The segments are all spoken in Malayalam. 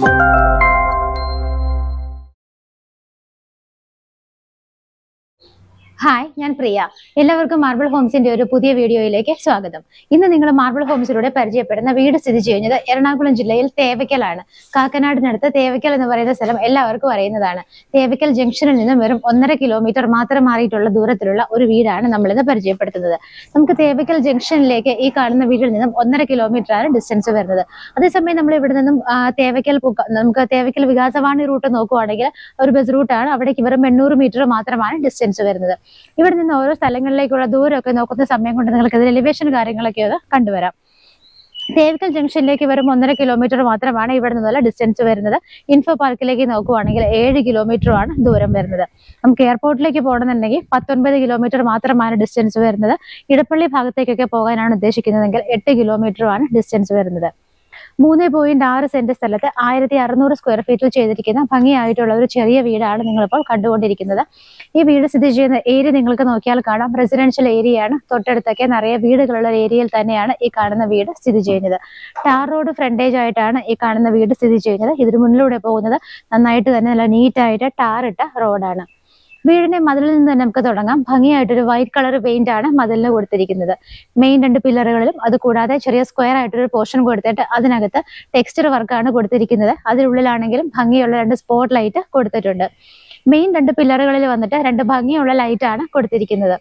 ഹായ് ഞാൻ പ്രിയ എല്ലാവർക്കും മാർബിൾ ഹോംസിന്റെ ഒരു പുതിയ വീഡിയോയിലേക്ക് സ്വാഗതം ഇന്ന് നിങ്ങൾ മാർബിൾ ഹോംസിലൂടെ പരിചയപ്പെടുന്ന വീട് സ്ഥിതി ചെയ്യുന്നത് എറണാകുളം ജില്ലയിൽ തേവയ്ക്കലാണ് കാക്കനാടിനടുത്ത് തേവയ്ക്കൽ എന്ന് പറയുന്ന സ്ഥലം എല്ലാവർക്കും അറിയുന്നതാണ് തേവയ്ക്കൽ ജംഗ്ഷനിൽ നിന്നും വെറും ഒന്നര കിലോമീറ്റർ മാത്രം മാറിയിട്ടുള്ള ദൂരത്തിലുള്ള ഒരു വീടാണ് നമ്മളിന്ന് പരിചയപ്പെടുത്തുന്നത് നമുക്ക് തേവയ്ക്കൽ ജംഗ്ഷനിലേക്ക് ഈ കാണുന്ന വീട്ടിൽ നിന്നും ഒന്നര കിലോമീറ്റർ ആണ് ഡിസ്റ്റൻസ് വരുന്നത് അതേസമയം നമ്മൾ ഇവിടെ നിന്നും ആ, തേവയ്ക്കൽ പുക- നമുക്ക് തേവയ്ക്കൽ വികാസവാണി റൂട്ട് നോക്കുവാണെങ്കിൽ ഒരു ബസ് റൂട്ടാണ് അവിടേക്ക് വെറും എണ്ണൂറ് മീറ്റർ മാത്രമാണ് ഡിസ്റ്റൻസ് വരുന്നത് ഇവിടെ നിന്ന് ഓരോ സ്ഥലങ്ങളിലേക്കുള്ള ദൂരമൊക്കെ നോക്കുന്ന സമയം കൊണ്ട് നിങ്ങൾക്ക് ഇതിൽ എലിവേഷൻ കാര്യങ്ങളൊക്കെ ഒന്ന് കണ്ടുവരാം തേവക്കൽ ജംഗ്ഷനിലേക്ക് വെറും ഒന്നര കിലോമീറ്റർ മാത്രമാണ് ഇവിടെ നിന്നുള്ള ഡിസ്റ്റൻസ് വരുന്നത് ഇൻഫോ പാർക്കിലേക്ക് നോക്കുവാണെങ്കിൽ ഏഴ് കിലോമീറ്ററുമാണ് ദൂരം വരുന്നത് നമുക്ക് എയർപോർട്ടിലേക്ക് പോകണമെന്നുണ്ടെങ്കിൽ പത്തൊൻപത് കിലോമീറ്റർ മാത്രമാണ് ഡിസ്റ്റൻസ് വരുന്നത് ഇടപ്പള്ളി ഭാഗത്തേക്കൊക്കെ പോകാനാണ് ഉദ്ദേശിക്കുന്നതെങ്കിൽ എട്ട് കിലോമീറ്ററുമാണ് ഡിസ്റ്റൻസ് വരുന്നത് മൂന്ന് പോയിന്റ് ആറ് സെന്റ് സ്ഥലത്ത് ആയിരത്തി അറുന്നൂറ് സ്ക്വയർ ഫീറ്റിൽ ചെയ്തിരിക്കുന്ന ഭംഗിയായിട്ടുള്ള ഒരു ചെറിയ വീടാണ് നിങ്ങളിപ്പോൾ കണ്ടുകൊണ്ടിരിക്കുന്നത് ഈ വീട് സ്ഥിതി ചെയ്യുന്ന ഏരിയ നിങ്ങൾക്ക് നോക്കിയാൽ കാണാം റെസിഡൻഷ്യൽ ഏരിയയാണ് തൊട്ടടുത്തൊക്കെ നിറയെ വീടുകളുള്ള ഒരു ഏരിയയിൽ തന്നെയാണ് ഈ കാണുന്ന വീട് സ്ഥിതി ചെയ്യുന്നത് ടാർ റോഡ് ഫ്രണ്ടേജ് ആയിട്ടാണ് ഈ കാണുന്ന വീട് സ്ഥിതി ചെയ്യുന്നത് ഇതിന് മുന്നിലൂടെ പോകുന്നത് നന്നായിട്ട് തന്നെ നല്ല നീറ്റായിട്ട് ടാറിട്ട റോഡാണ് വീടിന്റെ മതിലിൽ നിന്ന് തന്നെ നമുക്ക് തുടങ്ങാം ഭംഗിയായിട്ടൊരു വൈറ്റ് കളർ പെയിന്റ് ആണ് മതിലിന് കൊടുത്തിരിക്കുന്നത് മെയിൻ രണ്ട് പില്ലറുകളിലും അത് കൂടാതെ ചെറിയ സ്ക്വയർ ആയിട്ടൊരു പോർഷൻ കൊടുത്തിട്ട് അതിനകത്ത് ടെക്സ്ചർ വർക്കാണ് കൊടുത്തിരിക്കുന്നത് അതിനുള്ളിലാണെങ്കിലും ഭംഗിയുള്ള രണ്ട് സ്പോട്ട് ലൈറ്റ് കൊടുത്തിട്ടുണ്ട് മെയിൻ രണ്ട് പില്ലറുകളിൽ വന്നിട്ട് രണ്ട് ഭംഗിയുള്ള ലൈറ്റ് ആണ് കൊടുത്തിരിക്കുന്നത്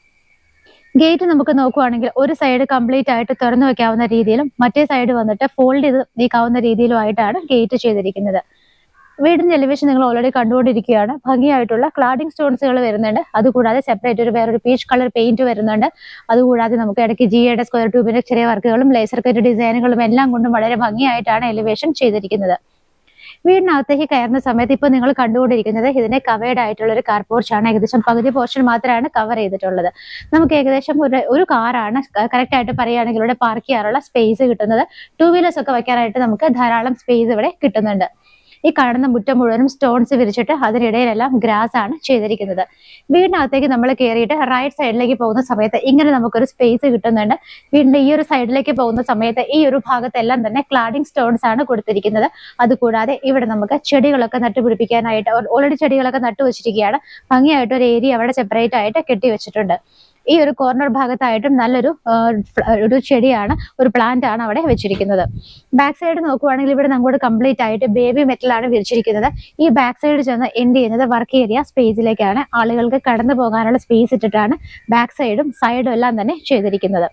ഗേറ്റ് നമുക്ക് നോക്കുവാണെങ്കിൽ ഒരു സൈഡ് കംപ്ലീറ്റ് ആയിട്ട് തുറന്നു വെക്കാവുന്ന രീതിയിലും മറ്റേ സൈഡ് വന്നിട്ട് ഫോൾഡ് ചെയ്ത് നീക്കാവുന്ന രീതിയിലുമായിട്ടാണ് ഗേറ്റ് ചെയ്തിരിക്കുന്നത് വീടിന്റെ എലിവേഷൻ നിങ്ങൾ ഓൾറെഡി കണ്ടുകൊണ്ടിരിക്കുകയാണ് ഭംഗിയായിട്ടുള്ള ക്ലാഡിംഗ് സ്റ്റോൺസുകൾ വരുന്നുണ്ട് അതുകൂടാതെ സെപ്പറേറ്റ് ഒരു വേറൊരു പീച്ച് കളർ പെയിന്റ് വരുന്നുണ്ട് അതുകൂടാതെ നമുക്ക് ഇടയ്ക്ക് ജിയുടെ സ്ക്വയർ ട്യൂബിന്റെ ചെറിയ വർക്കുകളും ലേസർ കറ്റ് ഡിസൈനുകളും എല്ലാം കൊണ്ടും വളരെ ഭംഗിയായിട്ടാണ് എലിവേഷൻ ചെയ്തിരിക്കുന്നത് വീടിനകത്തേക്ക് കയറുന്ന സമയത്ത് ഇപ്പൊ നിങ്ങൾ കണ്ടുകൊണ്ടിരിക്കുന്നത് ഇതിന്റെ കവേർഡ് ആയിട്ടുള്ള ഒരു കാർ പോർച്ച് ആണ് ഏകദേശം പകുതി പോർഷൻ മാത്രമാണ് കവർ ചെയ്തിട്ടുള്ളത് നമുക്ക് ഏകദേശം ഒരു ഒരു കാറാണ് കറക്റ്റ് ആയിട്ട് പറയുകയാണെങ്കിൽ ഇവിടെ പാർക്ക് ചെയ്യാനുള്ള സ്പേസ് കിട്ടുന്നത് ടൂ വീലേഴ്സ് ഒക്കെ വെക്കാനായിട്ട് നമുക്ക് ധാരാളം സ്പേസ് ഇവിടെ കിട്ടുന്നുണ്ട് ഈ കാണുന്ന മുറ്റം മുഴുവനും സ്റ്റോൺസ് വിരിച്ചിട്ട് അതിനിടയിലെല്ലാം ഗ്രാസ് ആണ് ചെയ്തിരിക്കുന്നത് വീടിനകത്തേക്ക് നമ്മൾ കയറിയിട്ട് റൈറ്റ് സൈഡിലേക്ക് പോകുന്ന സമയത്ത് ഇങ്ങനെ നമുക്കൊരു സ്പേസ് കിട്ടുന്നുണ്ട് വീടിന്റെ ഈ ഒരു സൈഡിലേക്ക് പോകുന്ന സമയത്ത് ഈ ഒരു ഭാഗത്തെല്ലാം തന്നെ ക്ലാഡിംഗ് സ്റ്റോൺസ് ആണ് കൊടുത്തിരിക്കുന്നത് അതുകൂടാതെ ഇവിടെ നമുക്ക് ചെടികളൊക്കെ നട്ടുപിടിപ്പിക്കാനായിട്ട് ഓൾറെഡി ചെടികളൊക്കെ നട്ടു വെച്ചിരിക്കുകയാണ് ഭംഗിയായിട്ട് ഒരു ഏരിയ അവിടെ സെപ്പറേറ്റ് ആയിട്ട് കെട്ടി വെച്ചിട്ടുണ്ട് ഈ ഒരു കോർണർ ഭാഗത്തായിട്ടും നല്ലൊരു ആ, ഫ്ല- ഒരു ചെടിയാണ് ഒരു പ്ലാന്റ് ആണ് അവിടെ വെച്ചിരിക്കുന്നത് ബാക്ക് സൈഡ് നോക്കുവാണെങ്കിൽ ഇവിടെ അങ്ങോട്ട് കംപ്ലീറ്റ് ആയിട്ട് ബേബി മെറ്റൽ ആണ് വിരിച്ചിരിക്കുന്നത് ഈ ബാക്ക് സൈഡ് ചെന്ന് എൻഡ് ചെയ്യുന്നത് വർക്ക് ഏരിയ സ്പേസിലേക്കാണ് ആളുകൾക്ക് കടന്നു പോകാനുള്ള സ്പേസ് ഇട്ടിട്ടാണ് ബാക്ക് സൈഡും സൈഡും എല്ലാം തന്നെ ചെയ്തിരിക്കുന്നത്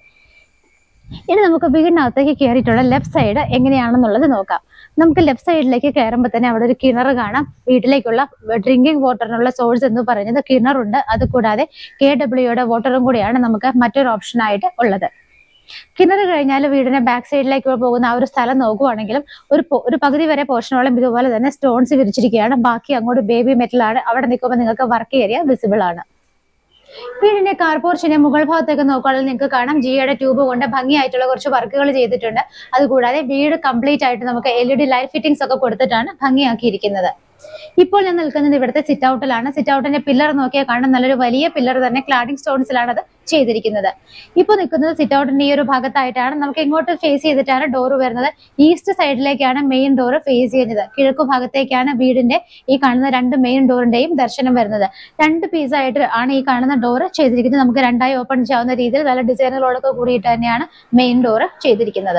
ഇനി നമുക്ക് വീടിനകത്തേക്ക് കയറിയിട്ടുള്ള ലെഫ്റ്റ് സൈഡ് എങ്ങനെയാണെന്നുള്ളത് നോക്കാം നമുക്ക് ലെഫ്റ്റ് സൈഡിലേക്ക് കയറുമ്പോൾ തന്നെ അവിടെ ഒരു കിണർ കാണാം വീട്ടിലേക്കുള്ള ഡ്രിങ്കിങ് വാട്ടറിനുള്ള സോഴ്സ് എന്ന് പറയുന്നത് കിണറുണ്ട് അതുകൂടാതെ കെ ഡബ്ല്യുയുടെ വാട്ടറും കൂടിയാണ് നമുക്ക് മറ്റൊരു ഓപ്ഷൻ ആയിട്ട് ഉള്ളത് കിണർ കഴിഞ്ഞാൽ വീടിന്റെ ബാക്ക് സൈഡിലേക്ക് പോകുന്ന ആ ഒരു സ്ഥലം നോക്കുവാണെങ്കിലും ഒരു പോ- ഒരു പകുതി വരെ പോർഷനോളം ഇതുപോലെ തന്നെ സ്റ്റോൺസ് വിരിച്ചിരിക്കുകയാണ് ബാക്കി അങ്ങോട്ട് ബേബി മെറ്റൽ ആണ് അവിടെ നിൽക്കുമ്പോൾ നിങ്ങൾക്ക് വർക്ക് ഏരിയ വിസിബിൾ ആണ് വീടിന്റെ കാർ പോർച്ചിന്റെ മുകൾ ഭാഗത്തേക്ക് നോക്കുകയാണെങ്കിൽ നിങ്ങൾക്ക് കാണാം ജിയുടെ ട്യൂബ് കൊണ്ട് ഭംഗിയായിട്ടുള്ള കുറച്ച് വർക്കുകൾ ചെയ്തിട്ടുണ്ട് അതുകൂടാതെ വീട് കംപ്ലീറ്റ് ആയിട്ട് നമുക്ക് L E D light fittings ഒക്കെ കൊടുത്തിട്ടാണ് ഭംഗിയാക്കിയിരിക്കുന്നത് ഇപ്പോൾ ഞാൻ നിൽക്കുന്നത് ഇവിടുത്തെ സിറ്റ് ഔട്ടിലാണ് സിറ്റ് ഔട്ടിന്റെ പില്ലർ നോക്കിയാൽ കാണാൻ നല്ലൊരു വലിയ പില്ലർ തന്നെ ക്ലാഡിംഗ് സ്റ്റോൺസിലാണ് അത് ചെയ്തിരിക്കുന്നത് ഇപ്പോൾ നിൽക്കുന്നത് സിറ്റ് ഔട്ടിന്റെ ഈ ഒരു ഭാഗത്തായിട്ടാണ് നമുക്ക് ഇങ്ങോട്ട് ഫേസ് ചെയ്തിട്ടാണ് ഡോർ വരുന്നത് ഈസ്റ്റ് സൈഡിലേക്കാണ് മെയിൻ ഡോർ ഫേസ് ചെയ്യുന്നത് കിഴക്കു ഭാഗത്തേക്കാണ് വീടിന്റെ ഈ കാണുന്ന രണ്ട് മെയിൻ ഡോറിന്റെയും ദർശനം വരുന്നത് രണ്ട് പീസായിട്ട് ആണ് ഈ കാണുന്ന ഡോർ ചെയ്തിരിക്കുന്നത് നമുക്ക് രണ്ടായി ഓപ്പൺ ചെയ്യാവുന്ന രീതിയിൽ നല്ല ഡിസൈനുകളോടൊക്കെ കൂടിയിട്ട് തന്നെയാണ് മെയിൻ ഡോർ ചെയ്തിരിക്കുന്നത്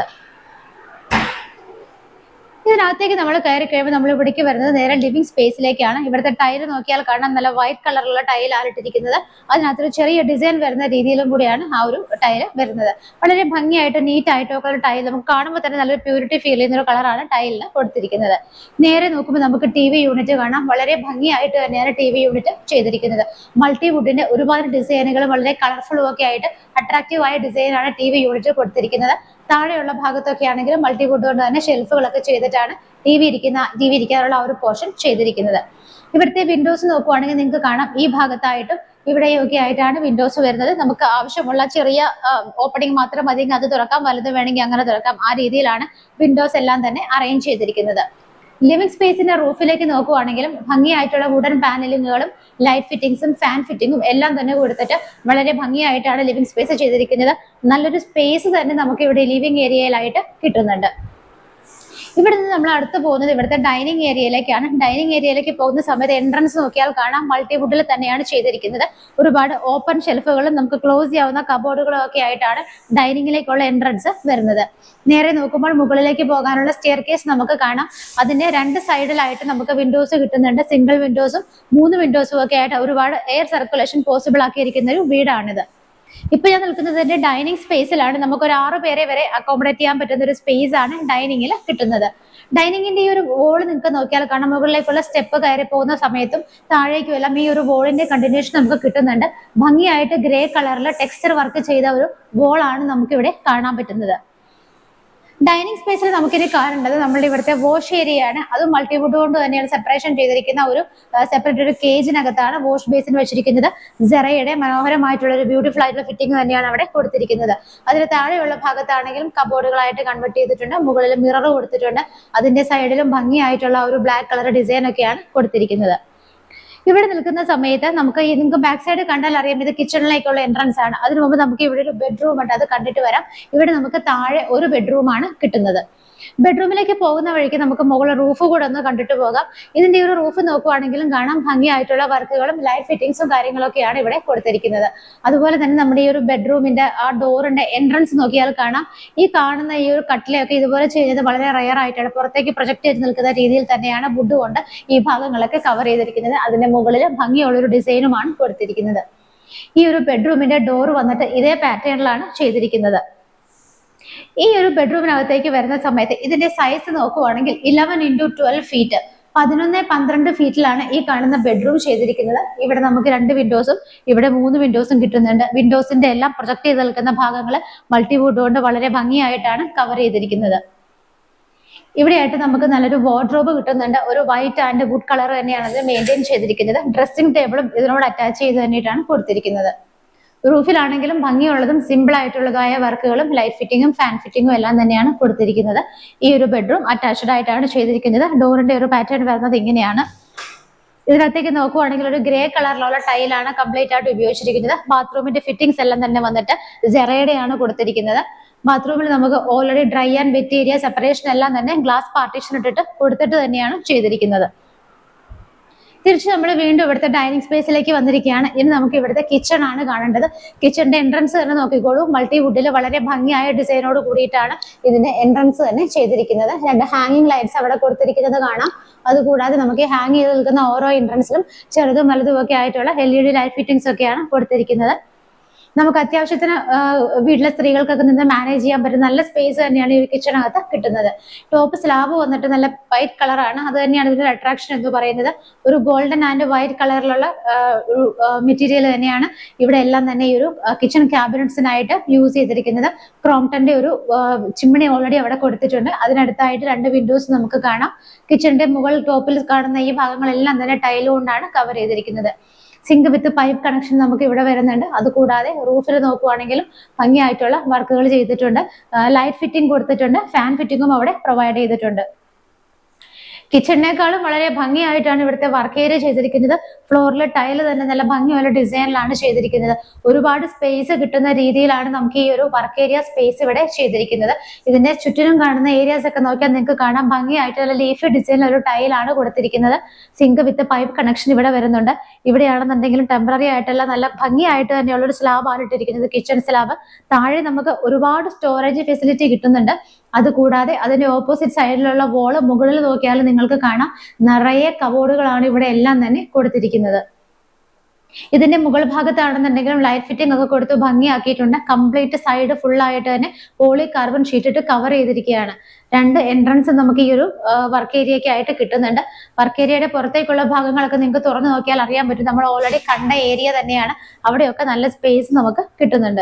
ഇതിനകത്തേക്ക് നമ്മൾ കയറി കഴിയുമ്പോൾ നമ്മൾ ഇവിടേക്ക് വരുന്നത് നേരെ ലിവിംഗ് സ്പേസിലേക്കാണ് ഇവിടുത്തെ ടൈൽ നോക്കിയാൽ കാണാൻ നല്ല വൈറ്റ് കളറുള്ള ടൈലാണ് ഇട്ടിരിക്കുന്നത് അതിനകത്തൊരു ചെറിയ ഡിസൈൻ വരുന്ന രീതിയിലും കൂടിയാണ് ആ ഒരു ടൈൽ വരുന്നത് വളരെ ഭംഗിയായിട്ട് നീറ്റ് ആയിട്ടൊക്കെ ഒരു ടൈൽ നമുക്ക് കാണുമ്പോൾ തന്നെ നല്ലൊരു പ്യൂരിറ്റി ഫീൽ ചെയ്യുന്ന ഒരു കളറാണ് ടൈലിന് കൊടുത്തിരിക്കുന്നത് നേരെ നോക്കുമ്പോൾ നമുക്ക് ടി വി യൂണിറ്റ് കാണാം വളരെ ഭംഗിയായിട്ട് തന്നെയാണ് ടി വി യൂണിറ്റ് ചെയ്തിരിക്കുന്നത് മൾട്ടി വുഡിന്റെ ഒരുപാട് ഡിസൈനുകളും വളരെ കളർഫുള്ളും ഒക്കെ ആയിട്ട് അട്രാക്റ്റീവ് ആയ ഡിസൈനാണ് ടി വി യൂണിറ്റ് കൊടുത്തിരിക്കുന്നത് താഴെയുള്ള ഭാഗത്തൊക്കെ ആണെങ്കിലും മൾട്ടി വുഡ് കൊണ്ട് തന്നെ ഷെൽഫുകളൊക്കെ ചെയ്തിട്ടാണ് ടി വി ഇരിക്കുന്ന ടി വി ഇരിക്കാനുള്ള ആ ഒരു പോർഷൻ ചെയ്തിരിക്കുന്നത് ഇവിടുത്തെ വിൻഡോസ് നോക്കുവാണെങ്കിൽ നിങ്ങൾക്ക് കാണാം ഈ ഭാഗത്തായിട്ടും ഇവിടെയൊക്കെ ആയിട്ടാണ് വിൻഡോസ് വരുന്നത് നമുക്ക് ആവശ്യമുള്ള ചെറിയ ഓപ്പണിംഗ് മാത്രം മതി അത് തുറക്കാം വലുത് വേണമെങ്കിൽ അങ്ങനെ തുറക്കാം ആ രീതിയിലാണ് വിൻഡോസ് എല്ലാം തന്നെ അറേഞ്ച് ചെയ്തിരിക്കുന്നത് ലിവിംഗ് സ്പേസിന്റെ റൂഫിലേക്ക് നോക്കുവാണെങ്കിലും ഭംഗിയായിട്ടുള്ള വുഡൻ പാനലിങ്ങുകളും ലൈറ്റ് ഫിറ്റിംഗ്സും ഫാൻ ഫിറ്റിംഗും എല്ലാം തന്നെ കൊടുത്തിട്ട് വളരെ ഭംഗിയായിട്ടാണ് ലിവിംഗ് സ്പേസ് ചെയ്തിരിക്കുന്നത് നല്ലൊരു സ്പേസ് തന്നെ നമുക്ക് ഇവിടെ ലിവിംഗ് ഏരിയയിലായിട്ട് കിട്ടുന്നുണ്ട് ഇവിടെ നിന്ന് നമ്മൾ അടുത്ത് പോകുന്നത് ഇവിടുത്തെ ഡൈനിങ് ഏരിയയിലേക്കാണ് ഡൈനിങ് ഏരിയയിലേക്ക് പോകുന്ന സമയത്ത് എൻട്രൻസ് നോക്കിയാൽ കാണാം മൾട്ടിവുഡിൽ തന്നെയാണ് ചെയ്തിരിക്കുന്നത് ഒരുപാട് ഓപ്പൺ ഷെൽഫുകളും നമുക്ക് ക്ലോസ് ചെയ്യാവുന്ന കബോർഡുകളും ഒക്കെ ആയിട്ടാണ് ഡൈനിങ്ങിലേക്കുള്ള എൻട്രൻസ് വരുന്നത് നേരെ നോക്കുമ്പോൾ മുകളിലേക്ക് പോകാനുള്ള സ്റ്റെയർ കേസ് നമുക്ക് കാണാം അതിന്റെ രണ്ട് സൈഡിലായിട്ട് നമുക്ക് വിൻഡോസ് കിട്ടുന്നുണ്ട് സിംഗിൾ വിൻഡോസും മൂന്ന് വിൻഡോസും ഒക്കെ ആയിട്ട് ഒരുപാട് എയർ സർക്കുലേഷൻ പോസിബിൾ ആക്കിയിരിക്കുന്ന ഒരു വീടാണിത് ഇപ്പൊ ഞാൻ നിൽക്കുന്നതിന്റെ ഡൈനിങ് സ്പേസിലാണ് നമുക്ക് ഒരു ആറ് പേരെ വരെ അക്കോമഡേറ്റ് ചെയ്യാൻ പറ്റുന്ന ഒരു സ്പേസ് ആണ് ഡൈനിങ്ങിൽ കിട്ടുന്നത് ഡൈനിങ്ങിന്റെ ഈ ഒരു വോൾ നിങ്ങൾക്ക് നോക്കിയാൽ കാണാം മുകളിലേക്കുള്ള സ്റ്റെപ്പ് കയറി പോകുന്ന സമയത്തും താഴേക്കും എല്ലാം ഈ ഒരു വോളിന്റെ കണ്ടിന്യൂഷൻ നമുക്ക് കിട്ടുന്നുണ്ട് ഭംഗിയായിട്ട് ഗ്രേ കളറിൽ ടെക്സ്ചർ വർക്ക് ചെയ്ത ഒരു വോൾ ആണ് നമുക്ക് ഇവിടെ കാണാൻ പറ്റുന്നത് ഡൈനിങ് സ്പേസിൽ നമുക്കിനി കാണേണ്ടത് നമ്മുടെ ഇവിടുത്തെ വാഷ് ഏരിയ ആണ് അത് മൾട്ടിവുഡ് കൊണ്ട് തന്നെയാണ് സെപ്പറേഷൻ ചെയ്തിരിക്കുന്ന ഒരു സെപ്പറേറ്റ് ഒരു കേജിനകത്താണ് വാഷ് ബേസിൻ വെച്ചിരിക്കുന്നത് സെറയുടെ മനോഹരമായിട്ടുള്ള ഒരു ബ്യൂട്ടിഫുൾ ആയിട്ടുള്ള ഫിറ്റിംഗ് തന്നെയാണ് അവിടെ കൊടുത്തിരിക്കുന്നത് അതിന് താഴെയുള്ള ഭാഗത്താണെങ്കിലും കബോർഡുകളായിട്ട് കൺവെർട്ട് ചെയ്തിട്ടുണ്ട് മുകളിൽ മിറർ കൊടുത്തിട്ടുണ്ട് അതിന്റെ സൈഡിലും ഭംഗിയായിട്ടുള്ള ഒരു ബ്ലാക്ക് കളർ ഡിസൈൻ ഒക്കെയാണ് കൊടുത്തിരിക്കുന്നത് ഇവിടെ നിൽക്കുന്ന സമയത്ത് നമുക്ക് ഈ നിങ്ങൾക്ക് ബാക്ക് സൈഡ് കണ്ടാൽ അറിയാം ഇത് കിച്ചണിലേക്കുള്ള എൻട്രൻസ് ആണ് അതിനു മുമ്പ് നമുക്ക് ഇവിടെ ഒരു ബെഡ്റൂം ഉണ്ട് അത് കണ്ടിട്ട് വരാം ഇവിടെ നമുക്ക് താഴെ ഒരു ബെഡ്റൂം ആണ് കിട്ടുന്നത് ബെഡ്റൂമിലേക്ക് പോകുന്ന വഴിക്ക് നമുക്ക് മുകളിൽ റൂഫ് കൂടെ ഒന്ന് കണ്ടിട്ട് പോകാം ഇതിന്റെ ഈ ഒരു റൂഫ് നോക്കുവാണെങ്കിലും കാണാം ഭംഗിയായിട്ടുള്ള വർക്കുകളും ലൈറ്റ് ഫിറ്റിംഗ്സും കാര്യങ്ങളൊക്കെയാണ് ഇവിടെ കൊടുത്തിരിക്കുന്നത് അതുപോലെ തന്നെ നമ്മുടെ ഈ ഒരു ബെഡ്റൂമിന്റെ ആ ഡോറിന്റെ എൻട്രൻസ് നോക്കിയാൽ കാണാം ഈ കാണുന്ന ഈ ഒരു കട്ടിലയൊക്കെ ഇതുപോലെ ചെയ്യുന്നത് വളരെ റയർ ആയിട്ടാണ് പുറത്തേക്ക് പ്രൊജക്ട് ചെയ്ത് നിൽക്കുന്ന രീതിയിൽ തന്നെയാണ് വുഡ് കൊണ്ട് ഈ ഭാഗങ്ങളൊക്കെ കവർ ചെയ്തിരിക്കുന്നത് അതിന്റെ മുകളിൽ ഭംഗിയുള്ള ഒരു ഡിസൈനുമാണ് കൊടുത്തിരിക്കുന്നത് ഈ ഒരു ബെഡ്റൂമിന്റെ ഡോർ വന്നിട്ട് ഇതേ പാറ്റേണിലാണ് ചെയ്തിരിക്കുന്നത് ഈ ഒരു ബെഡ്റൂമിനകത്തേക്ക് വരുന്ന സമയത്ത് ഇതിന്റെ സൈസ് നോക്കുവാണെങ്കിൽ ഇലവൻ ഇൻറ്റു ട്വൽവ് ഫീറ്റ് പതിനൊന്ന് പന്ത്രണ്ട് ഫീറ്റിലാണ് ഈ കാണുന്ന ബെഡ്റൂം ചെയ്തിരിക്കുന്നത് ഇവിടെ നമുക്ക് രണ്ട് വിൻഡോസും ഇവിടെ മൂന്ന് വിൻഡോസും കിട്ടുന്നുണ്ട് വിൻഡോസിന്റെ എല്ലാം പ്രൊജക്ട് ചെയ്ത് നിൽക്കുന്ന ഭാഗങ്ങൾ മൾട്ടിവുഡ് കൊണ്ട് വളരെ ഭംഗിയായിട്ടാണ് കവർ ചെയ്തിരിക്കുന്നത് ഇവിടെയായിട്ട് നമുക്ക് നല്ലൊരു വാർഡ്രോബ് കിട്ടുന്നുണ്ട് ഒരു വൈറ്റ് ആൻഡ് വുഡ് കളർ തന്നെയാണ് അത് മെയിൻറ്റെയിൻ ചെയ്തിരിക്കുന്നത് ഡ്രസ്സിംഗ് ടേബിളും ഇതിനോട് അറ്റാച്ച് ചെയ്ത് തന്നെയിട്ടാണ് കൊടുത്തിരിക്കുന്നത് റൂഫിലാണെങ്കിലും ഭംഗിയുള്ളതും സിമ്പിൾ ആയിട്ടുള്ളതായ വർക്കുകളും ലൈറ്റ് ഫിറ്റിങ്ങും ഫാൻ ഫിറ്റിങ്ങും എല്ലാം തന്നെയാണ് കൊടുത്തിരിക്കുന്നത് ഈ ഒരു ബെഡ്റൂം അറ്റാച്ച്ഡ് ആയിട്ടാണ് ചെയ്തിരിക്കുന്നത് ഡോറിന്റെ ഒരു പാറ്റേൺ വരുന്നത് ഇങ്ങനെയാണ് ഇതിനകത്തേക്ക് നോക്കുവാണെങ്കിൽ ഒരു ഗ്രേ കളറിലുള്ള ടൈലാണ് കംപ്ലീറ്റ് ആയിട്ട് ഉപയോഗിച്ചിരിക്കുന്നത് ബാത്റൂമിന്റെ ഫിറ്റിംഗ്സ് എല്ലാം തന്നെ വന്നിട്ട് ജെറയുടെയാണ് കൊടുത്തിരിക്കുന്നത് ബാത്റൂമിൽ നമുക്ക് already dry and wet area separation എല്ലാം തന്നെ ഗ്ലാസ് പാർട്ടീഷൻ ഇട്ടിട്ട് കൊടുത്തിട്ട് തന്നെയാണ് ചെയ്തിരിക്കുന്നത് തിരിച്ച് നമ്മൾ വീണ്ടും ഇവിടുത്തെ ഡൈനിങ് സ്പേസിലേക്ക് വന്നിരിക്കുകയാണ് ഇനി നമുക്ക് ഇവിടുത്തെ കിച്ചൺ ആണ് കാണേണ്ടത് കിച്ചണിന്റെ എൻട്രൻസ് തന്നെ നോക്കിക്കോളൂ മൾട്ടി വുഡിൽ വളരെ ഭംഗിയായ ഡിസൈനോട് കൂടിയിട്ടാണ് ഇതിന്റെ എൻട്രൻസ് തന്നെ ചെയ്തിരിക്കുന്നത് രണ്ട് ഹാങ്ങിങ് ലൈറ്റ്സ് അവിടെ കൊടുത്തിരിക്കുന്നത് കാണാം അതുകൂടാതെ നമുക്ക് ഹാങ് ചെയ്ത് നിൽക്കുന്ന ഓരോ എൻട്രൻസിലും ചെറുതും വലുതും ഒക്കെ ആയിട്ടുള്ള L E D light fittings ഒക്കെയാണ് കൊടുത്തിരിക്കുന്നത് നമുക്ക് അത്യാവശ്യത്തിന് ആ, വീട്ടിലെ സ്ത്രീകൾക്കൊക്കെ നിന്ന് മാനേജ് ചെയ്യാൻ പറ്റുന്ന നല്ല സ്പേസ് തന്നെയാണ് ഈ കിച്ചണകത്ത് കിട്ടുന്നത് ടോപ്പ് സ്ലാബ് വന്നിട്ട് നല്ല വൈറ്റ് കളറാണ് അത് തന്നെയാണ് ഇതിന്റെ അട്രാക്ഷൻ എന്ന് പറയുന്നത് ഒരു ഗോൾഡൻ ആൻഡ് വൈറ്റ് കളറിലുള്ള ഒരു മെറ്റീരിയൽ തന്നെയാണ് ഇവിടെ എല്ലാം തന്നെ ഈ ഒരു കിച്ചൺ ക്യാബിനറ്റ്സിനായിട്ട് യൂസ് ചെയ്തിരിക്കുന്നത് ക്രോംപ്ടന്റെ ഒരു ചിമ്മിണി ഓൾറെഡി അവിടെ കൊടുത്തിട്ടുണ്ട് അതിനടുത്തായിട്ട് രണ്ട് വിൻഡോസ് നമുക്ക് കാണാം കിച്ചണിന്റെ മുകൾ ടോപ്പിൽ കാണുന്ന ഈ ഭാഗങ്ങളെല്ലാം തന്നെ ടൈൽ കൊണ്ടാണ് കവർ ചെയ്തിരിക്കുന്നത് സിങ്ക് വിത്ത് പൈപ്പ് കണക്ഷൻ നമുക്ക് ഇവിടെ വരുന്നുണ്ട് അതുകൂടാതെ റൂഫിൽ നോക്കുവാണെങ്കിലും ഭംഗിയായിട്ടുള്ള വർക്കുകൾ ചെയ്തിട്ടുണ്ട് ലൈറ്റ് ഫിറ്റിംഗ് കൊടുത്തിട്ടുണ്ട് ഫാൻ ഫിറ്റിംഗും അവിടെ പ്രൊവൈഡ് ചെയ്തിട്ടുണ്ട് കിച്ചണിനേക്കാളും വളരെ ഭംഗിയായിട്ടാണ് ഇവിടുത്തെ വർക്ക് ഏരിയ ചെയ്തിരിക്കുന്നത് ഫ്ലോറിൽ ടൈല് തന്നെ നല്ല ഭംഗിയുള്ള ഡിസൈനിലാണ് ചെയ്തിരിക്കുന്നത് ഒരുപാട് സ്പേസ് കിട്ടുന്ന രീതിയിലാണ് നമുക്ക് ഈ ഒരു വർക്ക് ഏരിയ സ്പേസ് ഇവിടെ ചെയ്തിരിക്കുന്നത് ഇതിന്റെ ചുറ്റിനും കാണുന്ന ഏരിയാസ് ഒക്കെ നോക്കിയാൽ നിങ്ങൾക്ക് കാണാം ഭംഗിയായിട്ട് നല്ല ലീഫി ഡിസൈനിൽ ഒരു ടൈലാണ് കൊടുത്തിരിക്കുന്നത് സിങ്ക് വിത്ത് പൈപ്പ് കണക്ഷൻ ഇവിടെ വരുന്നുണ്ട് ഇവിടെയാണെന്നുണ്ടെങ്കിലും ടെമ്പററി ആയിട്ടുള്ള നല്ല ഭംഗിയായിട്ട് തന്നെയുള്ള ഒരു സ്ലാബാണ് ഇട്ടിരിക്കുന്നത് കിച്ചൺ സ്ലാബ് താഴെ നമുക്ക് ഒരുപാട് സ്റ്റോറേജ് ഫെസിലിറ്റി കിട്ടുന്നുണ്ട് അതുകൂടാതെ അതിന്റെ ഓപ്പോസിറ്റ് സൈഡിലുള്ള വോള് മുകളിൽ നോക്കിയാൽ നിങ്ങൾക്ക് കാണാം നിറയെ കബോർഡുകളാണ് ഇവിടെ എല്ലാം തന്നെ കൊടുത്തിരിക്കുന്നത് ഇതിന്റെ മുകൾ ഭാഗത്താണെന്നുണ്ടെങ്കിലും ലൈറ്റ് ഫിറ്റിംഗ് ഒക്കെ കൊടുത്ത് ഭംഗിയാക്കിയിട്ടുണ്ട് കംപ്ലീറ്റ് സൈഡ് ഫുൾ ആയിട്ട് തന്നെ പോളി കാർബൺ ഷീറ്റ് ഇട്ട് കവർ ചെയ്തിരിക്കുകയാണ് രണ്ട് എൻട്രൻസ് നമുക്ക് ഈ ഒരു വർക്ക് ഏരിയയ്ക്ക് ആയിട്ട് കിട്ടുന്നുണ്ട് വർക്ക് ഏരിയയുടെ പുറത്തേക്കുള്ള ഭാഗങ്ങളൊക്കെ നിങ്ങൾക്ക് തുറന്നു നോക്കിയാൽ അറിയാൻ പറ്റും നമ്മൾ ഓൾറെഡി കണ്ട ഏരിയ തന്നെയാണ് അവിടെയൊക്കെ നല്ല സ്പേസ് നമുക്ക് കിട്ടുന്നുണ്ട്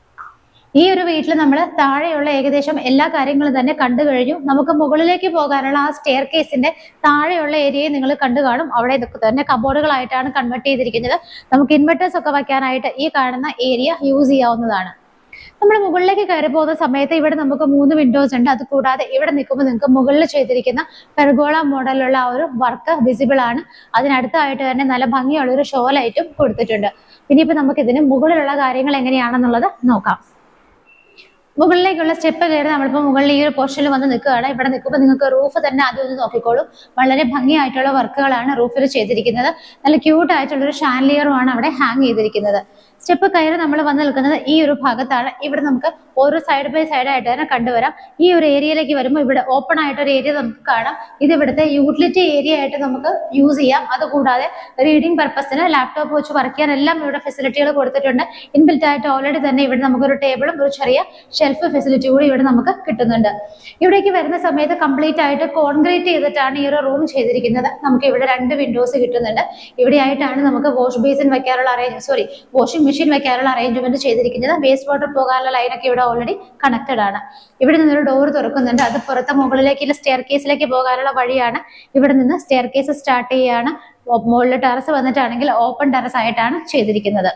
ഈ ഒരു വീട്ടിൽ നമ്മൾ താഴെയുള്ള ഏകദേശം എല്ലാ കാര്യങ്ങളും തന്നെ കണ്ടു കഴിഞ്ഞു നമുക്ക് മുകളിലേക്ക് പോകാനുള്ള ആ സ്റ്റെയർ കേസിന്റെ താഴെയുള്ള ഏരിയയും നിങ്ങൾ കണ്ടു കാണും അവിടെ ഇതൊക്കെ തന്നെ കബോർഡുകളായിട്ടാണ് കൺവെർട്ട് ചെയ്തിരിക്കുന്നത് നമുക്ക് ഇൻവെർട്ടേഴ്സ് ഒക്കെ വയ്ക്കാനായിട്ട് ഈ കാണുന്ന ഏരിയ യൂസ് ചെയ്യാവുന്നതാണ് നമ്മൾ മുകളിലേക്ക് കയറി പോകുന്ന സമയത്ത് ഇവിടെ നമുക്ക് മൂന്ന് വിൻഡോസ് ഉണ്ട് അത് കൂടാതെ ഇവിടെ നിൽക്കുമ്പോൾ നിങ്ങൾക്ക് മുകളിൽ ചെയ്തിരിക്കുന്ന പെർഗോള മോഡലുള്ള ആ ഒരു വർക്ക് വിസിബിൾ ആണ് അതിനടുത്തായിട്ട് തന്നെ നല്ല ഭംഗിയുള്ള ഒരു ഷോ ലൈറ്റും കൊടുത്തിട്ടുണ്ട് ഇനിയിപ്പോൾ നമുക്ക് ഇതിന് മുകളിലുള്ള കാര്യങ്ങൾ എങ്ങനെയാണെന്നുള്ളത് നോക്കാം മുകളിലേക്കുള്ള സ്റ്റെപ്പ് കയറി നമ്മളിപ്പോൾ മുകളിൽ ഈ ഒരു പോർഷനിൽ വന്ന് നിൽക്കുകയാണ് ഇവിടെ നിൽക്കുമ്പോൾ നിങ്ങൾക്ക് റൂഫ് തന്നെ ആദ്യം ഒന്ന് നോക്കിക്കോളൂ വളരെ ഭംഗിയായിട്ടുള്ള വർക്കുകളാണ് റൂഫിൽ ചെയ്തിരിക്കുന്നത് നല്ല ക്യൂട്ട് ആയിട്ടുള്ള ഒരു ഷാൻലിയറുമാണ് അവിടെ ഹാങ് ചെയ്തിരിക്കുന്നത് സ്റ്റെപ്പ് കയറി നമ്മൾ വന്ന് നിൽക്കുന്നത് ഈ ഒരു ഭാഗത്താണ് ഇവിടെ നമുക്ക് ഓരോ സൈഡ് ബൈ സൈഡ് ആയിട്ട് തന്നെ കണ്ടുവരാം ഈ ഒരു ഏരിയയിലേക്ക് വരുമ്പോൾ ഇവിടെ ഓപ്പൺ ആയിട്ട് ഒരു ഏരിയ നമുക്ക് കാണാം ഇത് ഇവിടുത്തെ യൂട്ടിലിറ്റി ഏരിയ ആയിട്ട് നമുക്ക് യൂസ് ചെയ്യാം അതുകൂടാതെ റീഡിംഗ് പർപ്പസിന് ലാപ്ടോപ്പ് വെച്ച് വർക്ക് ചെയ്യാൻ എല്ലാം ഇവിടെ ഫെസിലിറ്റികൾ കൊടുത്തിട്ടുണ്ട് ഇൻബിൽറ്റ് ആയിട്ട് ഓൾറെഡി തന്നെ ഇവിടെ നമുക്കൊരു ടേബിളും ഒരു ചെറിയ ഷെൽഫ് ഫെസിലിറ്റി കൂടി ഇവിടെ നമുക്ക് കിട്ടുന്നുണ്ട് ഇവിടേക്ക് വരുന്ന സമയത്ത് കംപ്ലീറ്റ് ആയിട്ട് കോൺക്രീറ്റ് ചെയ്തിട്ടാണ് ഈ ഒരു റൂം ചെയ്തിരിക്കുന്നത് നമുക്ക് ഇവിടെ രണ്ട് വിൻഡോസ് കിട്ടുന്നുണ്ട് ഇവിടെയായിട്ടാണ് നമുക്ക് വാഷ് ബേസിൻ വെക്കാനുള്ള അറേഞ്ച് സോറി വാഷിംഗ് മെഷീൻ വെക്കാനുള്ള അറേഞ്ച്മെന്റ് ചെയ്തിരിക്കുന്നത് വേസ്റ്റ് വാട്ടർ പോകാനുള്ള ലൈനൊക്കെ ഇവിടെ ഓൾറെഡി കണക്റ്റഡ് ആണ് ഇവിടെ നിന്നൊരു ഡോർ തുറക്കുന്നുണ്ട് അത് പുറത്തെ മുകളിലേക്ക് സ്റ്റെയർ കേസിലേക്ക് പോകാനുള്ള വഴിയാണ് ഇവിടെ നിന്ന് സ്റ്റെയർ കേസ് സ്റ്റാർട്ട് ചെയ്യുകയാണ് മുകളിൽ ടെറസ് വന്നിട്ടാണെങ്കിൽ ഓപ്പൺ ടെറസ് ആയിട്ടാണ് ചെയ്തിരിക്കുന്നത്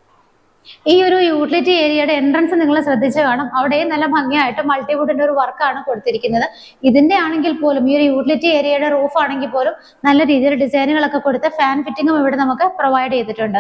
ഈ ഒരു യൂട്ടിലിറ്റി ഏരിയയുടെ എൻട്രൻസ് നിങ്ങൾ ശ്രദ്ധിച്ച് കാണും അവിടെയും നല്ല ഭംഗിയായിട്ട് മൾട്ടിവുഡിന്റെ ഒരു വർക്കാണ് കൊടുത്തിരിക്കുന്നത് ഇതിന്റെ ആണെങ്കിൽ പോലും ഈ ഒരു യൂട്ടിലിറ്റി ഏരിയയുടെ റൂഫ് ആണെങ്കിൽ പോലും നല്ല രീതിയിൽ ഡിസൈനുകളൊക്കെ കൊടുത്ത് ഫാൻ ഫിറ്റിങ്ങും ഇവിടെ നമുക്ക് പ്രൊവൈഡ് ചെയ്തിട്ടുണ്ട്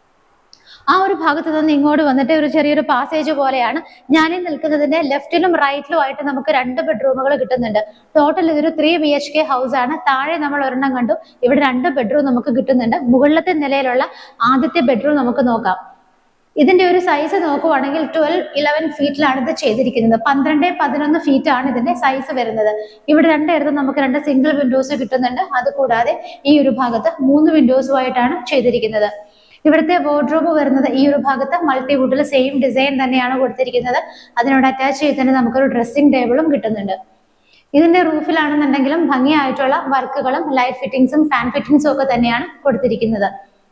ആ ഒരു ഭാഗത്ത് നിന്ന് ഇങ്ങോട്ട് വന്നിട്ട് ഒരു ചെറിയൊരു പാസേജ് പോലെയാണ് ഞാനീ നിൽക്കുന്നതിന്റെ ലെഫ്റ്റിലും റൈറ്റിലും ആയിട്ട് നമുക്ക് രണ്ട് ബെഡ്റൂമുകൾ കിട്ടുന്നുണ്ട് ടോട്ടൽ ഇതൊരു three B H K house ആണ് താഴെ നമ്മൾ ഒരെണ്ണം കണ്ടു ഇവിടെ രണ്ട് ബെഡ്റൂം നമുക്ക് കിട്ടുന്നുണ്ട് മുകളിലത്തെ നിലയിലുള്ള ആദ്യത്തെ ബെഡ്റൂം നമുക്ക് നോക്കാം ഇതിന്റെ ഒരു സൈസ് നോക്കുവാണെങ്കിൽ ട്വൽവ് ഇലവൻ ഫീറ്റിലാണ് ഇത് ചെയ്തിരിക്കുന്നത് പന്ത്രണ്ട് പതിനൊന്ന് ഫീറ്റ് ആണ് ഇതിന്റെ സൈസ് വരുന്നത് ഇവിടെ രണ്ടിടത്തും നമുക്ക് രണ്ട് സിംഗിൾ വിൻഡോസ് കിട്ടുന്നുണ്ട് അതുകൂടാതെ ഈ ഒരു ഭാഗത്ത് മൂന്ന് വിൻഡോസുമായിട്ടാണ് ചെയ്തിരിക്കുന്നത് ഇവിടുത്തെ വാർഡ്രോബ് വരുന്നത് ഈ ഒരു ഭാഗത്ത് മൾട്ടിവുഡിൽ സെയിം ഡിസൈൻ തന്നെയാണ് കൊടുത്തിരിക്കുന്നത് അതിനോട് അറ്റാച്ച് ചെയ്ത് തന്നെ നമുക്കൊരു ഡ്രസ്സിംഗ് ടേബിളും കിട്ടുന്നുണ്ട് ഇതിന്റെ റൂഫിലാണെന്നുണ്ടെങ്കിലും ഭംഗിയായിട്ടുള്ള വർക്കുകളും ലൈറ്റ് ഫിറ്റിംഗ്സും ഫാൻ ഫിറ്റിംഗ്സും ഒക്കെ തന്നെയാണ് കൊടുത്തിരിക്കുന്നത്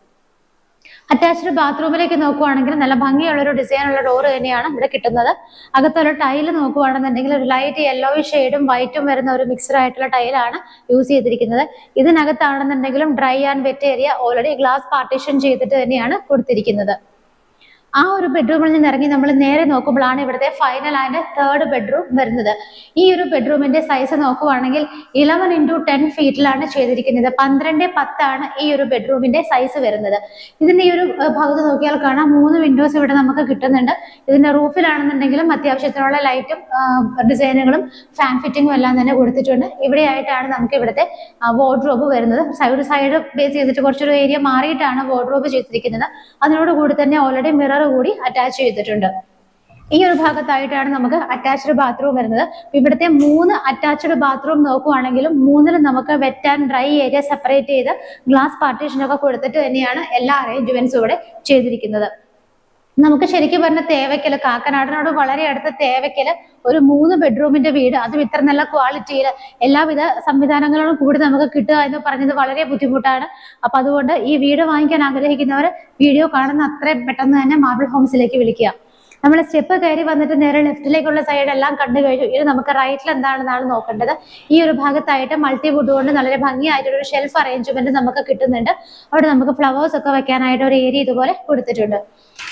അറ്റാച്ച്ഡ് ബാത്റൂമിലേക്ക് നോക്കുവാണെങ്കിൽ നല്ല ഭംഗിയുള്ള ഒരു ഡിസൈൻ ഉള്ള ഡോർ തന്നെയാണ് ഇവിടെ കിട്ടുന്നത് അകത്തുള്ള ടൈല് നോക്കുവാണെന്നുണ്ടെങ്കിൽ ഒരു ലൈറ്റ് യെല്ലോ ഷെയ്ഡും വൈറ്റും വരുന്ന ഒരു മിക്സഡ് ആയിട്ടുള്ള ടൈലാണ് യൂസ് ചെയ്തിരിക്കുന്നത് ഇതിനകത്താണെന്നുണ്ടെങ്കിലും dry and wet area already glass partition ചെയ്തിട്ട് തന്നെയാണ് കൊടുത്തിരിക്കുന്നത് ആ ഒരു ബെഡ്റൂമിൽ നിന്ന് ഇറങ്ങി നമ്മൾ നേരെ നോക്കുമ്പോഴാണ് ഇവിടുത്തെ ഫൈനൽ ആൻഡ് തേർഡ് ബെഡ്റൂം വരുന്നത് ഈ ഒരു ബെഡ്റൂമിന്റെ സൈസ് നോക്കുവാണെങ്കിൽ ഇലവൻ ഇൻറ്റു ടെൻ ഫീറ്റിലാണ് ചെയ്തിരിക്കുന്നത് പന്ത്രണ്ട് പത്താണ് ഈ ഒരു ബെഡ്റൂമിന്റെ സൈസ് വരുന്നത് ഇതിന്റെ ഈ ഒരു ഏഹ്, ഭാഗത്ത് നോക്കിയാൽ കാണാം മൂന്ന് വിൻഡോസ് ഇവിടെ നമുക്ക് കിട്ടുന്നുണ്ട് ഇതിന്റെ റൂഫിലാണെന്നുണ്ടെങ്കിലും അത്യാവശ്യത്തിനുള്ള ലൈറ്റും ഡിസൈനുകളും ഫാൻ ഫിറ്റിങ്ങും എല്ലാം തന്നെ കൊടുത്തിട്ടുണ്ട് ഇവിടെയായിട്ടാണ് നമുക്ക് ഇവിടുത്തെ വാർഡ്രോബ് വരുന്നത് സൈഡ് സൈഡ് ബേസ് ചെയ്തിട്ട് കുറച്ചൊരു ഏരിയ മാറിയിട്ടാണ് വാർഡ്രോബ് ചെയ്തിരിക്കുന്നത് അതിനോട് കൂടി തന്നെ ഓൾറെഡി മിറർ കൂടി അറ്റാച്ച് ചെയ്തിട്ടുണ്ട് ഈ ഒരു ഭാഗത്തായിട്ടാണ് നമുക്ക് അറ്റാച്ച്ഡ് ബാത്റൂം വരുന്നത് ഇവിടുത്തെ മൂന്ന് അറ്റാച്ച്ഡ് ബാത്റൂം നോക്കുവാണെങ്കിലും മൂന്നിലും നമുക്ക് wet and dry area separate ചെയ്ത് ഗ്ലാസ് പാർട്ടീഷൻ ഒക്കെ കൊടുത്തിട്ട് തന്നെയാണ് എല്ലാ അറേഞ്ച്മെന്റ്സും ഇവിടെ ചെയ്തിരിക്കുന്നത് നമുക്ക് ശരിക്കും പറഞ്ഞ തേവയ്ക്കല് കാക്കനാടിനോട് വളരെ അടുത്ത തേവയ്ക്കല് ഒരു മൂന്ന് ബെഡ്റൂമിന്റെ വീട് അതും ഇത്ര നല്ല ക്വാളിറ്റിയിൽ എല്ലാവിധ സംവിധാനങ്ങളോടും കൂടി നമുക്ക് കിട്ടുക എന്ന് പറഞ്ഞത് വളരെ ബുദ്ധിമുട്ടാണ് അപ്പൊ അതുകൊണ്ട് ഈ വീട് വാങ്ങിക്കാൻ ആഗ്രഹിക്കുന്നവർ വീഡിയോ കാണുന്ന അത്രയും പെട്ടെന്ന് തന്നെ മാർബിൾ ഹോംസിലേക്ക് വിളിക്കുക നമ്മൾ സ്റ്റെപ്പ് കയറി വന്നിട്ട് നേരെ ലെഫ്റ്റിലേക്കുള്ള സൈഡ് എല്ലാം കണ്ടു കഴിഞ്ഞു ഇത് നമുക്ക് റൈറ്റിൽ എന്താണെന്നാണ് നോക്കേണ്ടത് ഈ ഒരു ഭാഗത്തായിട്ട് മൾട്ടി വുഡ് കൊണ്ട് വളരെ ഭംഗിയായിട്ടൊരു ഒരു ഷെൽഫ് അറേഞ്ച്മെന്റ് നമുക്ക് കിട്ടുന്നുണ്ട് അവിടെ നമുക്ക് ഫ്ലവേഴ്സ് ഒക്കെ വെക്കാനായിട്ട് ഒരു ഏരിയ ഇതുപോലെ കൊടുത്തിട്ടുണ്ട്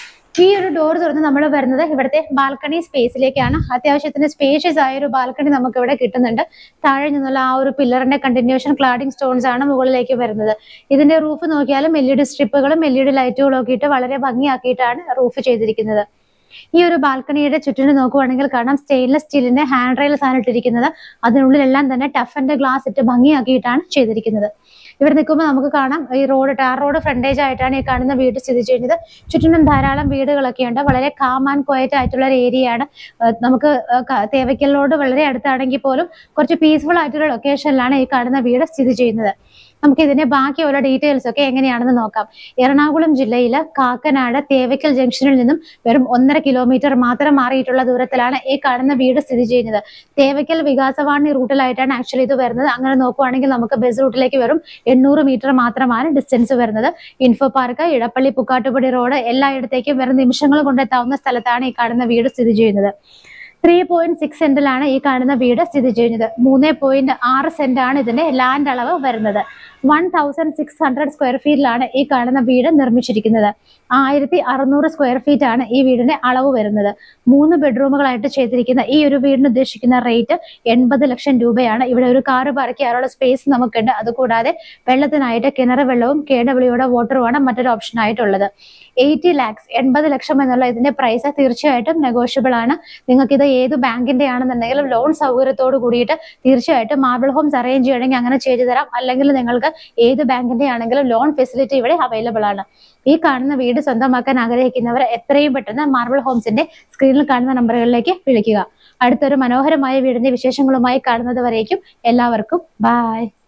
ഈ ഒരു ഡോർ തുറന്ന് നമ്മൾ വരുന്നത് ഇവിടുത്തെ ബാൽക്കണി സ്പേസിലേക്കാണ് അത്യാവശ്യത്തിന് സ്പേഷ്യസ് ആയ ഒരു ബാൽക്കണി നമുക്ക് ഇവിടെ കിട്ടുന്നുണ്ട് താഴെ നിന്നുള്ള ആ ഒരു പില്ലറിന്റെ കണ്ടിന്യൂഷൻ ക്ലാഡിംഗ് സ്റ്റോൺസ് ആണ് മുകളിലേക്ക് വരുന്നത് ഇതിന്റെ റൂഫ് നോക്കിയാലും എൽ ഇ ഡി സ്ട്രിപ്പുകളും എൽ ഇ ഡി ലൈറ്റുകളും ഒക്കെ ഇട്ട് വളരെ ഭംഗിയാക്കിയിട്ടാണ് റൂഫ് ചെയ്തിരിക്കുന്നത് ഈ ഒരു ബാൽക്കണിയുടെ ചുറ്റിന് നോക്കുവാണെങ്കിൽ കാണാം സ്റ്റെയിൻലെസ് സ്റ്റീലിന്റെ ഹാൻഡ് റെയിൽസ് ആണ് ഇട്ടിരിക്കുന്നത് അതിനുള്ളിലെല്ലാം തന്നെ ടഫന്റെ ഗ്ലാസ് ഇട്ട് ഭംഗിയാക്കിയിട്ടാണ് ചെയ്തിരിക്കുന്നത് ഇവിടെ നിൽക്കുമ്പോൾ നമുക്ക് കാണാം ഈ റോഡ് ടാർ റോഡ് ഫ്രണ്ടേജ് ആയിട്ടാണ് ഈ കാണുന്ന വീട് സ്ഥിതി ചെയ്യുന്നത് ചുറ്റിനും ധാരാളം വീടുകളൊക്കെ ഉണ്ട് വളരെ കാം ആൻഡ് ക്വയറ്റ് ആയിട്ടുള്ള ഒരു ഏരിയയാണ് നമുക്ക് ഏഹ് ക- തേവയ്ക്കലിനോട് വളരെ അടുത്താണെങ്കിൽ പോലും കുറച്ച് പീസ്ഫുൾ ആയിട്ടുള്ള ലൊക്കേഷനിലാണ് ഈ കാണുന്ന വീട് സ്ഥിതി ചെയ്യുന്നത് നമുക്ക് ഇതിന്റെ ബാക്കിയുള്ള ഡീറ്റെയിൽസ് ഒക്കെ എങ്ങനെയാണെന്ന് നോക്കാം എറണാകുളം ജില്ലയിലെ കാക്കനാട് തേവയ്ക്കൽ ജംഗ്ഷനിൽ നിന്നും വെറും ഒന്നര കിലോമീറ്റർ മാത്രം മാറിയിട്ടുള്ള ദൂരത്തിലാണ് ഈ കാണുന്ന വീട് സ്ഥിതി ചെയ്യുന്നത് തേവയ്ക്കൽ വികാസവാണി റൂട്ടിലായിട്ടാണ് ആക്ച്വലി ഇത് വരുന്നത് അങ്ങനെ നോക്കുവാണെങ്കിൽ നമുക്ക് ബസ് റൂട്ടിലേക്ക് വെറും എണ്ണൂറ് മീറ്റർ മാത്രമാണ് ഡിസ്റ്റൻസ് വരുന്നത് info park Edappally Pukkattupady road എല്ലായിടത്തേക്കും വെറും നിമിഷങ്ങൾ കൊണ്ടെത്താവുന്ന സ്ഥലത്താണ് ഈ കാണുന്ന വീട് സ്ഥിതി ചെയ്യുന്നത് ത്രീ പോയിന്റ് സിക്സ് സെന്റിലാണ് ഈ കാണുന്ന വീട് സ്ഥിതി ചെയ്യുന്നത് മൂന്ന് പോയിന്റ് ആറ് സെന്റ് ആണ് ഇതിന്റെ ലാൻഡ് അളവ് വരുന്നത് one thousand six hundred square ഫീറ്റിലാണ് ഈ കാണുന്ന വീട് നിർമ്മിച്ചിരിക്കുന്നത് ആയിരത്തി അറുന്നൂറ് സ്ക്വയർ ഫീറ്റ് ആണ് ഈ വീടിന്റെ അളവ് വരുന്നത് മൂന്ന് ബെഡ്റൂമുകളായിട്ട് ചെയ്തിരിക്കുന്ന ഈ ഒരു വീടിന് ഉദ്ദേശിക്കുന്ന റേറ്റ് എൺപത് ലക്ഷം രൂപയാണ് ഇവിടെ ഒരു കാറ് പാർക്ക് ചെയ്യാനുള്ള സ്പേസ് നമുക്കുണ്ട് അതുകൂടാതെ വെള്ളത്തിനായിട്ട് കിണർ വെള്ളവും കെ ഡബ്ല്യൂയുടെ വാട്ടറുമാണ് മറ്റൊരു ഓപ്ഷൻ ആയിട്ടുള്ളത് എയ്റ്റി ലാക്സ് എൺപത് ലക്ഷം എന്നുള്ള ഇതിന്റെ പ്രൈസ് തീർച്ചയായിട്ടും നെഗോഷ്യബിൾ ആണ് നിങ്ങൾക്ക് ഇത് ഏത് ബാങ്കിന്റെ ആണെന്നുണ്ടെങ്കിലും ലോൺ സൗകര്യത്തോട് കൂടിയിട്ട് തീർച്ചയായിട്ടും മാർബിൾ ഹോംസ് അറേഞ്ച് ചെയ്യണമെങ്കിൽ അങ്ങനെ ചെയ്തു തരാം അല്ലെങ്കിൽ നിങ്ങൾക്ക് ഏത് ബാങ്കിന്റെ ആണെങ്കിലും ലോൺ ഫെസിലിറ്റി ഇവിടെ അവൈലബിൾ ആണ് ഈ കാണുന്ന വീട് സ്വന്തമാക്കാൻ ആഗ്രഹിക്കുന്നവർ എത്രയും പെട്ടെന്ന് മാർബിൾ ഹോംസിന്റെ സ്ക്രീനിൽ കാണുന്ന നമ്പറുകളിലേക്ക് വിളിക്കുക അടുത്തൊരു മനോഹരമായ വീടിന്റെ വിശേഷങ്ങളുമായി കാണുന്നത് വരേക്കും എല്ലാവർക്കും ബായ്